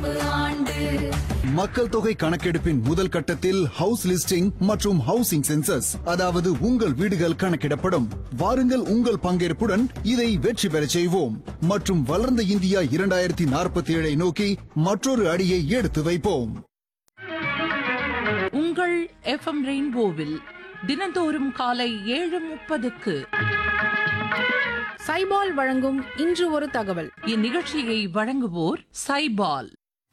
நடப்பு ஆண்டு மக்கள் தொகை கணக்கெடுப்பின் முதல் கட்டத்தில் ஹவுஸ் லிஸ்டிங் மற்றும் ஹவுசிங் சென்சஸ் அதாவது உங்கள் வீடுகள் கணக்கிடப்படும் வாருங்கள் உங்கள் பங்கேற்புடன் இதை வெற்றி பெறச் செய்வோம் மற்றும் வளர்ந்த இந்தியா இரண்டாயிரத்தி நாற்பத்தி ஏழை நோக்கி மற்றொரு அடியை எடுத்து வைப்போம் உங்கள் எஃப்எம் ரெயின்போவில் தினந்தோறும் காலை ஏழு முப்பதுக்கு சைபால் வழங்கும் இன்று ஒரு தகவல் இந்நிகழ்ச்சியை வழங்குவோர் சைபால்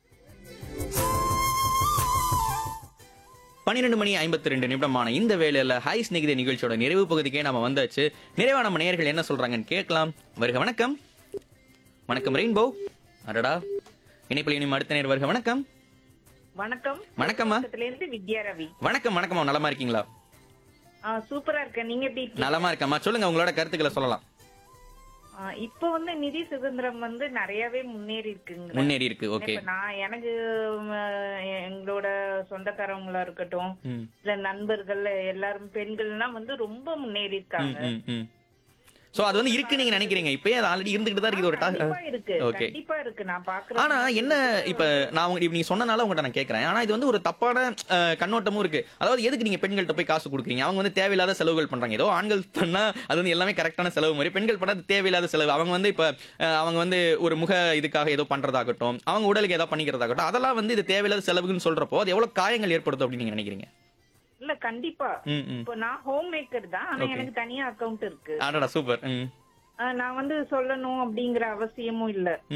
பன்னிரெண்டு மணி ஐம்பத்தி ரெண்டு நிமிடமான இந்த வேலையில ஹை ஸ்நேகித நிகழ்ச்சியோட நிறைவு பகுதிக்கே நம்ம வந்தாச்சு நிறைவா நம்ம நேயர்கள் என்ன சொல்றாங்கன்னு கேட்கலாம் வருக வணக்கம் வணக்கம் ரெயின்போ அடடா இணைப்பில் இனிமே அடுத்த நேர் வருக வணக்கம் வணக்கம் வணக்கம்மா பக்கத்துல இருந்து வித்யா ரவி வணக்கம் வணக்கம்மா நலமா இருக்கீங்களா ஆ, சூப்பரா இருக்கேன் நீங்க எப்படி இருக்கீங்க? நலமா இருக்கம்மா சொல்லுங்க உங்களோட கருத்துக்களை சொல்லலாம் ஆ, இப்போ வந்து நிதி சுதந்திரம் வந்து நிறையவே முன்னேறி இருக்குங்க முன்னேறி இருக்கு ஓகே இப்ப நான் எனக்கு ம், எங்களோட சொந்தக்காரங்களா இருக்கட்டும் ம் இல்ல நண்பர்கள் எல்லாரும் பெண்கள்லாம் வந்து ரொம்ப முன்னேறி இருக்காங்க ம் ம் சோ அது வந்து இருக்கு நீங்க நினைக்கிறீங்க இப்பயே அது ஆல்ரெடி இருந்துகிட்டு தான் இருக்குது ஒரு கண்டிப்பா டா- இருக்கு ஓகே கண்டிப்பா இருக்கு நான் பாக்குறேன் ஆனா என்ன இப்ப நான் உங்க இப்ப நீங்க சொன்னனால உங்கள்ட்ட நான் கேக்குறேன் ஆனா இது வந்து ஒரு தப்பான அஹ், கண்ணோட்டமும் இருக்கு அதாவது எதுக்கு நீங்க பெண்கள்ட்ட போய் காசு கொடுக்குறீங்க அவங்க வந்து தேவையில்லாத செலவுகள் பண்றாங்க ஏதோ ஆண்கள் பண்ணா அது வந்து எல்லாமே கரெக்டான செலவு மாதிரி பெண்கள் பண்ணா அது தேவையில்லாத செலவு அவங்க வந்து இப்ப அஹ், அவங்க வந்து ஒரு முக இதுக்காக ஏதோ பண்றதாகட்டும் அவங்க உடலுக்கு ஏதோ பண்ணிக்கிறதாகட்டும் அதெல்லாம் வந்து இது தேவையில்லாத செலவுன்னு சொல்றப்போ அது எவ்வளவு காயங்கள் ஏற்படுத்தும் அப்படின்னு நீங்க நினைக்கிறீங்க இல்ல கண்டிப்பா ம் ம் இப்போ நான் ஹோம் மேக்கர் தான் ஆனா Okay. எனக்கு தனியா அக்கவுண்ட் இருக்கு ஆடடா சூப்பர் ம் ஆ, நான் வந்து சொல்லணும் அப்படிங்கிற அவசியமும் இல்ல